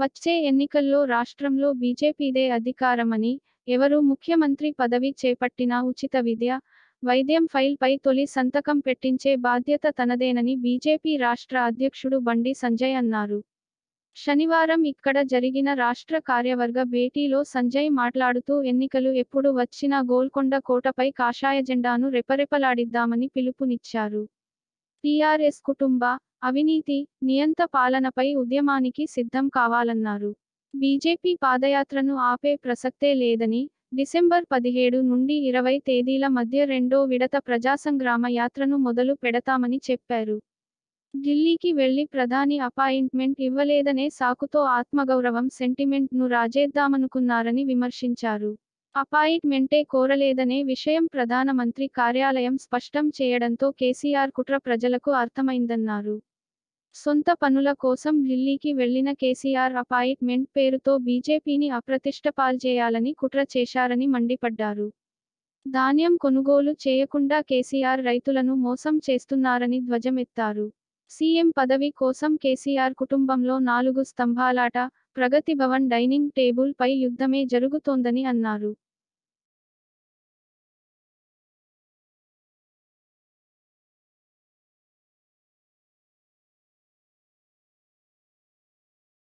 వచ్చే ఎన్నికల్లో రాష్ట్రంలో బీజేపీదే అధికారమని, ఎవరు ముఖ్యమంత్రి పదవి చేపట్టినా ఉచిత విద్య, వైద్యం ఫైల్పై తొలి సంతకం పెట్టించే బాధ్యత తనదేనని బీజేపీ రాష్ట్ర అధ్యక్షుడు బండి సంజయ్ అన్నారు. శనివారం ఇక్కడ జరిగిన రాష్ట్ర కార్యవర్గ భేటీలో సంజయ్ మాట్లాడుతూ ఎన్నికలు ఎప్పుడు వచ్చినా గోల్కొండ కోటపై కాషాయ జెండాను రెపరెపలాడిద్దామని పిలుపునిచ్చారు. టీఆర్ఎస్ కుటుంబ, అవినీతి, నియంత పాలనపై ఉద్యమానికి సిద్ధం కావాలన్నారు. బీజేపీ పాదయాత్రను ఆపే ప్రసక్తే లేదని, డిసెంబర్ పదిహేడు నుండి ఇరవై తేదీల మధ్య రెండో విడత ప్రజాసంగ్రామ యాత్రను మొదలు పెడతామని చెప్పారు. ఢిల్లీకి వెళ్లి ప్రధాని అపాయింట్మెంట్ ఇవ్వలేదనే సాకుతో ఆత్మగౌరవం సెంటిమెంట్ ను రాజేద్దామనుకున్నారని విమర్శించారు. అపాయింట్మెంటే కోరలేదనే విషయం ప్రధానమంత్రి కార్యాలయం స్పష్టం చేయడంతో కేసీఆర్ కుట్ర ప్రజలకు అర్థమైందన్నారు. సొంత పనుల కోసం ఢిల్లీకి వెళ్లిన కేసీఆర్ అపాయింట్మెంట్ పేరుతో బీజేపీని అప్రతిష్టపాల్జేయాలని కుట్ర చేశారని మండిపడ్డారు. ధాన్యం కొనుగోలు చేయకుండా కేసీఆర్ రైతులను మోసం చేస్తున్నారని ధ్వజమెత్తారు. సీఎం పదవి కోసం కేసీఆర్ కుటుంబంలో నాలుగు స్తంభాలాట, ప్రగతిభవన్ డైనింగ్ టేబుల్ పై యుద్ధమే జరుగుతోందని అన్నారు.